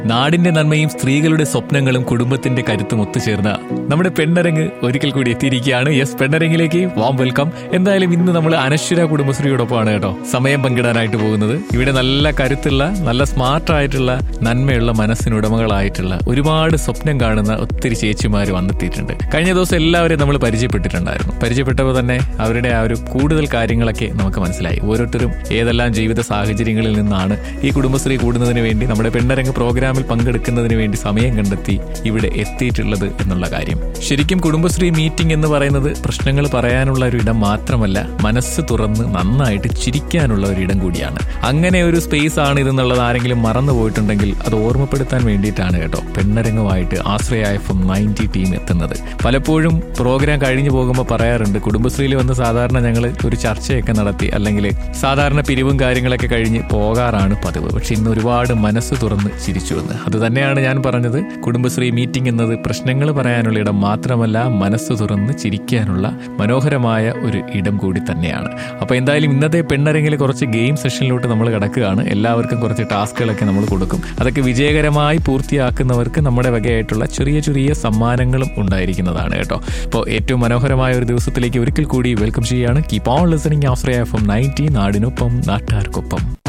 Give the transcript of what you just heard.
നാടിന്റെ നന്മയും സ്ത്രീകളുടെ സ്വപ്നങ്ങളും കുടുംബത്തിന്റെ കരുത്തും ഒത്തുചേർന്ന നമ്മുടെ പെണ്ണരങ്ങ് ഒരിക്കൽ കൂടി എത്തിയിരിക്കുകയാണ് യെസ് പെണ്ണരങ്ങിലേക്ക് വാം വെൽക്കം എന്തായാലും ഇന്ന് നമ്മൾ അനശ്വര കുടുംബശ്രീയോടൊപ്പമാണ് കേട്ടോ സമയം പങ്കിടാനായിട്ട് പോകുന്നത് ഇവിടെ നല്ല കരുത്തുള്ള നല്ല സ്മാർട്ട് ആയിട്ടുള്ള നന്മയുള്ള മനസ്സിനുടമകളായിട്ടുള്ള ഒരുപാട് സ്വപ്നം കാണുന്ന ഒത്തിരി ചേച്ചിമാർ വന്നെത്തിയിട്ടുണ്ട് കഴിഞ്ഞ ദിവസം എല്ലാവരെയും നമ്മൾ പരിചയപ്പെട്ടിട്ടുണ്ടായിരുന്നു പരിചയപ്പെട്ടപ്പോൾ തന്നെ അവരുടെ ആ ഒരു കൂടുതൽ കാര്യങ്ങളൊക്കെ നമുക്ക് മനസ്സിലായി ഓരോരുത്തരും ഏതെല്ലാം ജീവിത സാഹചര്യങ്ങളിൽ നിന്നാണ് ഈ കുടുംബശ്രീ കൂടുന്നതിന് വേണ്ടി നമ്മുടെ പെണ്ണരങ്ങ് പ്രോഗ്രാമിൽ പങ്കെടുക്കുന്നതിന് വേണ്ടി സമയം കണ്ടെത്തി ഇവിടെ എത്തിയിട്ടുള്ളത് എന്നുള്ള കാര്യം ശരിക്കും കുടുംബശ്രീ മീറ്റിംഗ് എന്ന് പറയുന്നത് പ്രശ്നങ്ങൾ പറയാനുള്ള ഒരു ഇടം മാത്രമല്ല മനസ്സ് തുറന്ന് നന്നായിട്ട് ചിരിക്കാനുള്ള ഒരു ഇടം കൂടിയാണ് അങ്ങനെ ഒരു സ്പേസ് ആണ് ഇതെന്നുള്ളത് ആരെങ്കിലും മറന്നു പോയിട്ടുണ്ടെങ്കിൽ അത് ഓർമ്മപ്പെടുത്താൻ വേണ്ടിയിട്ടാണ് കേട്ടോ പെണ്ണരങ്ങുമായിട്ട് Ashraya F M ninety team എത്തുന്നത് പലപ്പോഴും പ്രോഗ്രാം കഴിഞ്ഞു പോകുമ്പോൾ പറയാറുണ്ട് കുടുംബശ്രീയിൽ വന്ന് സാധാരണ ഞങ്ങൾ ഒരു ചർച്ചയൊക്കെ നടത്തി അല്ലെങ്കിൽ സാധാരണ പിരിവും കാര്യങ്ങളൊക്കെ കഴിഞ്ഞ് പോകാറാണ് പതിവ് പക്ഷെ ഇന്ന് ഒരുപാട് മനസ്സ് തുറന്ന് ചിരിച്ചു എന്ന് അത് തന്നെയാണ് ഞാൻ പറഞ്ഞത് കുടുംബശ്രീ മീറ്റിംഗ് എന്നത് പ്രശ്നങ്ങൾ പറയാനുള്ള ഇടം മാത്രമല്ല മനസ്സ് തുറന്ന് ചിരിക്കാനുള്ള മനോഹരമായ ഒരു ഇടം കൂടി തന്നെയാണ് അപ്പൊ എന്തായാലും ഇന്നത്തെ പെണ്ണരങ്ങിൽ കുറച്ച് ഗെയിം സെഷനിലോട്ട് നമ്മൾ കിടക്കുകയാണ് എല്ലാവർക്കും കുറച്ച് ടാസ്കുകളൊക്കെ നമ്മൾ കൊടുക്കും അതൊക്കെ വിജയകരമായി പൂർത്തിയാക്കുന്നവർക്ക് നമ്മുടെ വകയായിട്ടുള്ള ചെറിയ ചെറിയ സമ്മാനങ്ങളും ഉണ്ടായിരിക്കുന്നതാണ് കേട്ടോ അപ്പോൾ ഏറ്റവും മനോഹരമായ ഒരു ദിവസത്തിലേക്ക് ഒരിക്കൽ കൂടി വെൽക്കം ചെയ്യുകയാണ് keep on listening Ashraya F M ninety നാടിനൊപ്പം നാട്ടുകാർക്കൊപ്പം